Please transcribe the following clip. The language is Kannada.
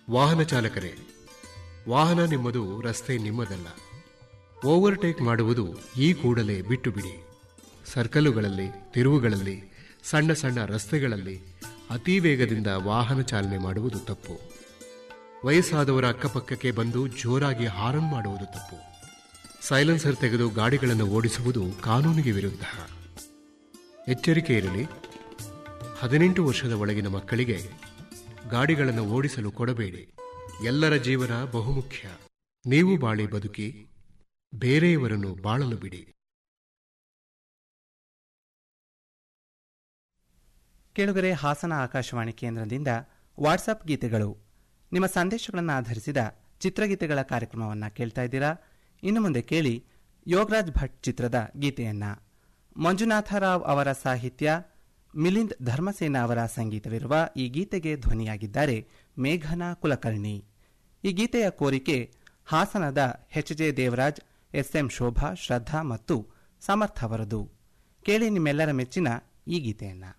ವಾಹನ ಚಾಲಕರೇ ವಾಹನ ನಿಮ್ಮದು ರಸ್ತೆ ನಿಮ್ಮದಲ್ಲ ಓವರ್ಟೇಕ್ ಮಾಡುವುದು ಈ ಕೂಡಲೇ ಬಿಟ್ಟು ಬಿಡಿ ಸರ್ಕಲುಗಳಲ್ಲಿ ತಿರುವುಗಳಲ್ಲಿ ಸಣ್ಣ ಸಣ್ಣ ರಸ್ತೆಗಳಲ್ಲಿ ಅತಿ ವೇಗದಿಂದ ವಾಹನ ಚಾಲನೆ ಮಾಡುವುದು ತಪ್ಪು ವಯಸ್ಸಾದವರ ಅಕ್ಕಪಕ್ಕಕ್ಕೆ ಬಂದು ಜೋರಾಗಿ ಹಾರನ್ ಮಾಡುವುದು ತಪ್ಪು ಸೈಲೆನ್ಸರ್ ತೆಗೆದು ಗಾಡಿಗಳನ್ನು ಓಡಿಸುವುದು ಕಾನೂನಿಗೆ ವಿರುದ್ಧ ಎಚ್ಚರಿಕೆ ಇರಲಿ ಹದಿನೆಂಟು ವರ್ಷದ ಒಳಗಿನ ಮಕ್ಕಳಿಗೆ ಗಾಡಿಗಳನ್ನು ಓಡಿಸಲು ಕೊಡಬೇಡಿ ಎಲ್ಲರ ಜೀವನ ಬಹುಮುಖ್ಯ ನೀವು ಬಾಳಿ ಬದುಕಿ ಬೇರೆಯವರನ್ನು ಬಾಳಲು ಬಿಡಿ ಕೇಳುಗರೆ ಹಾಸನ ಆಕಾಶವಾಣಿ ಕೇಂದ್ರದಿಂದ ವಾಟ್ಸಪ್ ಗೀತೆಗಳು ನಿಮ್ಮ ಸಂದೇಶಗಳನ್ನು ಆಧರಿಸಿದ ಚಿತ್ರಗೀತೆಗಳ ಕಾರ್ಯಕ್ರಮವನ್ನು ಕೇಳ್ತಾ ಇದ್ದೀರಾ ಇನ್ನು ಮುಂದೆ ಕೇಳಿ ಯೋಗರಾಜ್ ಭಟ್ ಚಿತ್ರದ ಗೀತೆಯನ್ನ ಮಂಜುನಾಥರಾವ್ ಅವರ ಸಾಹಿತ್ಯ ಮಿಲಿಂದ್ ಧರ್ಮಸೇನ ಅವರ ಸಂಗೀತವಿರುವ ಈ ಗೀತೆಗೆ ಧ್ವನಿಯಾಗಿದ್ದಾರೆ ಮೇಘನಾ ಕುಲಕರ್ಣಿ ಈ ಗೀತೆಯ ಕೋರಿಕೆ ಹಾಸನದ H J Devaraj S M Shobha Shraddha ಮತ್ತು ಸಮರ್ಥ ಅವರದು ಕೇಳಿ ನಿಮ್ಮೆಲ್ಲರ ಮೆಚ್ಚಿನ ಈ ಗೀತೆಯನ್ನ